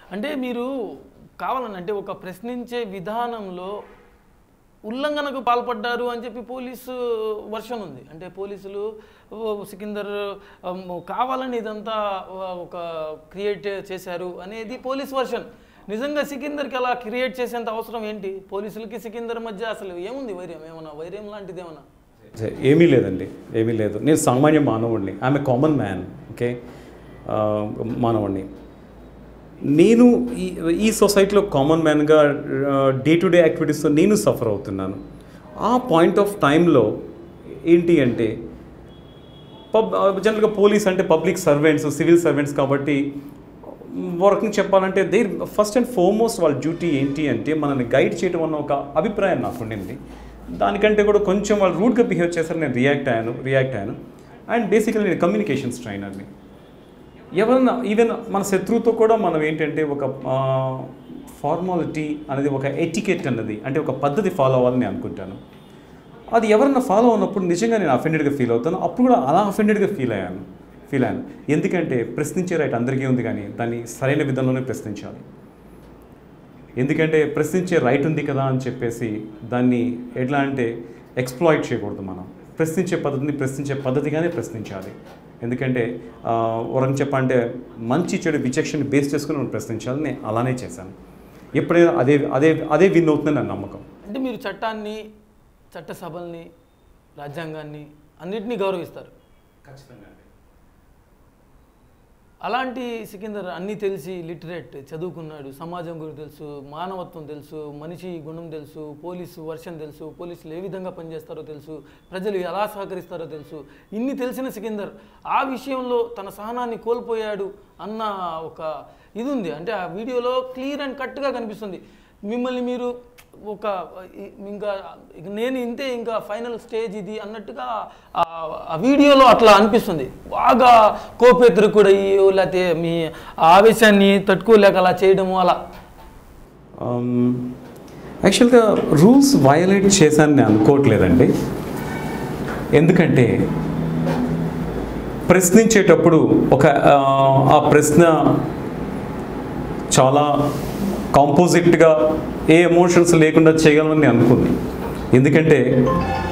అంటే మీరు కావాలని అంటే ఒక ప్రశ్నించే విధానంలో ఉల్లంఘనకు పాల్పడ్డారు అని చెప్పి పోలీసు వర్షన్ ఉంది అంటే పోలీసులు ఓ, సికిందర్ అమ్, కావాలని ఇదంతా ఓ- ఒక క్రియేట్ చేశారు అనేది పోలీస్ వర్షన్ నిజంగా సికిందర్కి అలా క్రియేట్ చేసేంత అవసరం ఏంటి పోలీసులకి సికిందర్ మధ్య అసలు ఏముంది వైర్యం ఏమన్నా వైర్యం లాంటిది ఏమన్నా ఏమీ లేదండి ఏమీ లేదు నేను సామాన్య మానవుడిని ఆమె కామన్ మ్యాన్ ఓకే ఆ, మానవుడిని నేను ఈ ఈ సొసైటీలో కామన్ మ్యాన్గా డే టు డే యాక్టివిటీస్తో నేను సఫర్ అవుతున్నాను ఆ పాయింట్ ఆఫ్ టైంలో ఏంటి అంటే పబ్ జనరల్గా పోలీస్ అంటే పబ్లిక్ సర్వెంట్స్ సివిల్ సర్వెంట్స్ కాబట్టి వర్కింగ్ చెప్పాలంటే దే ఫస్ట్ అండ్ ఫార్మోస్ట్ వాళ్ళ డ్యూటీ ఏంటి అంటే మనల్ని గైడ్ చేయడం అన్న ఒక అభిప్రాయం నాకు ఉండింది దానికంటే కూడా కొంచెం వాళ్ళు రూడ్గా బిహేవ్ చేశారు నేను రియాక్ట్ అయ్యాను రియాక్ట్ అయ్యాను అండ్ బేసికలీ నేను కమ్యూనికేషన్స్ ట్రైనర్ని ఎవరన్నా ఈవెన్ మన శత్రువుతో కూడా మనం ఏంటంటే ఒక ఫార్మాలిటీ అనేది ఒక ఎటికెట్ అన్నది అంటే ఒక పద్ధతి ఫాలో అవ్వాలని నేను అనుకుంటాను అది ఎవరన్నా ఫాలో అయినప్పుడు నిజంగా నేను అఫెండెడ్గా ఫీల్ అవుతాను అప్పుడు కూడా అలా అఫెండెడ్గా ఫీల్ అయ్యాను ఫీల్ అయ్యాను ఎందుకంటే ప్రశ్నించే రైట్ అందరికీ ఉంది కానీ దాన్ని సరైన విధంలోనే ప్రశ్నించాలి ఎందుకంటే ప్రశ్నించే రైట్ ఉంది కదా అని చెప్పేసి దాన్ని ఎట్లా అంటే ఎక్స్ప్లాయిట్ చేయకూడదు మనం ప్రశ్నించే పద్ధతిని ప్రశ్నించే పద్ధతిగానే ప్రశ్నించాలి ఎందుకంటే ఆ, వరం చెప్పంటే మంచి చెడు విచక్షణ బేస్ చేసుకుని మనం ప్రశ్నించాలి నేను అలానే చేశాను ఎప్పుడైనా అదే అదే అదే విన్ అవుతుందని నా నమ్మకం అంటే మీరు చట్టాన్ని చట్టసభల్ని రాజ్యాంగాన్ని అన్నిటినీ గౌరవిస్తారు ఖచ్చితంగా అలాంటి సికిందర్ అన్నీ తెలిసి లిటరేట్ చదువుకున్నాడు సమాజం గురించి తెలుసు మానవత్వం తెలుసు మనిషి గుణం తెలుసు పోలీసు వర్షన్ తెలుసు పోలీసులు ఏ విధంగా పనిచేస్తారో తెలుసు ప్రజలు ఎలా సహకరిస్తారో తెలుసు ఇన్ని తెలిసిన సికిందర్ ఆ విషయంలో తన సహనాన్ని కోల్పోయాడు అన్న ఒక ఇది ఉంది అంటే ఆ వీడియోలో క్లియర్ అండ్ కట్గా కనిపిస్తుంది మిమ్మల్ని మీరు ఒక ఇ- ఇంకా ఇక నేను ఇంతే ఇంకా ఫైనల్ స్టేజ్ ఇది అన్నట్టుగా ఆ ఆ వీడియోలో అట్లా అనిపిస్తుంది బాగా కోపేతురు కూడా లేకపోతే మీ ఆవేశాన్ని తట్టుకోలేక అలా చేయడము అలా యాక్చువల్గా రూల్స్ వయలేట్ చేశాను నేను అనుకోవట్లేదండి ఎందుకంటే ప్రశ్నించేటప్పుడు ఒక ఆ, ఆ ప్రశ్న చాలా కాంపోజిట్గా ఏ ఎమోషన్స్ లేకుండా చేయగలమని నేను అనుకుంది ఎందుకంటే